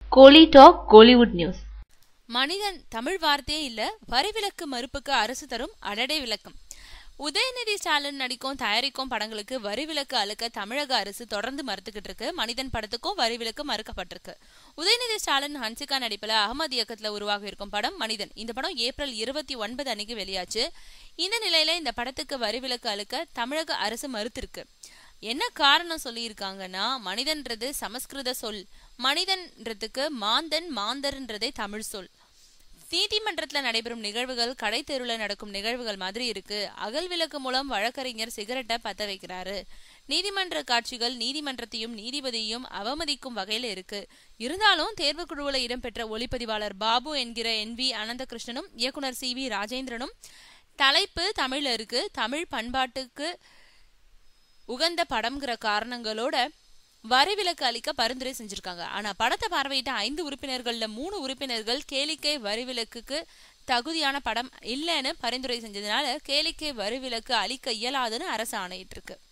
கோலி talk Kollywood news மனிதன் தமிழ் வார்த்தையே இல்ல வரிவிலக்கு மறுப்புக்கு அரசு தரும் அடடே விளக்கம் உதயநிதி ஸ்டாலின் நடிக்கும் தயாரிக்கும் படங்களுக்கு வரி விலக்கு அழுக்க தமிழக அரசு தொடர்ந்து மறுத்துக்கிட்டு இருக்கு மனிதன் படத்துக்கும் வரி விலக்கு மறுக்கப்பட்டிருக்கு உதயநிதி ஸ்டாலின் ஹன்சிகா நடிப்புல அகமது இயக்கத்துல உருவாக இருக்கும் படம் மனிதன் இந்த படம் ஏப்ரல் இருபத்தி ஒன்பது அன்னைக்கு வெளியாச்சு இந்த நிலையில இந்த படத்துக்கு வரி விலக்கு அழுக்க தமிழக அரசு மறுத்திருக்கு என்ன காரணம் சொல்லியிருக்காங்கன்னா மனிதன்றது சமஸ்கிருத சொல் மனிதன்றதுக்கு மாந்தன் மாந்தர்ன்றதே தமிழ் சொல் நீதிமன்றத்துல நடைபெறும் நிகழ்வுகள் கடை தெருவுல நடக்கும் நிகழ்வுகள் மாதிரி இருக்கு அகல் விளக்கு மூலம் வழக்கறிஞர் சிகரெட்டை பத்த வைக்கிறாரு நீதிமன்ற காட்சிகள் நீதிமன்றத்தையும் நீதிபதியையும் அவமதிக்கும் வகையில இருக்கு இருந்தாலும் தேர்வு குழுவுல இடம்பெற்ற ஒளிப்பதிவாளர் பாபு என்கிற என் வி அனந்தகிருஷ்ணனும் இயக்குனர் சி வி ராஜேந்திரனும் தலைப்பு தமிழ்ல இருக்கு தமிழ் பண்பாட்டுக்கு உகந்த படம்ங்கிற காரணங்களோட வரி விலக்கு அளிக்க பரிந்துரை செஞ்சிருக்காங்க ஆனா படத்தை பார்வையிட்ட ஐந்து உறுப்பினர்கள்ல மூணு உறுப்பினர்கள் கேளிக்கை வரி விலக்குக்கு தகுதியான படம் இல்லைன்னு பரிந்துரை செஞ்சதுனால கேளிக்கை வரி விலக்கு அளிக்க இயலாதுன்னு அரசு ஆணையிட்டிருக்கு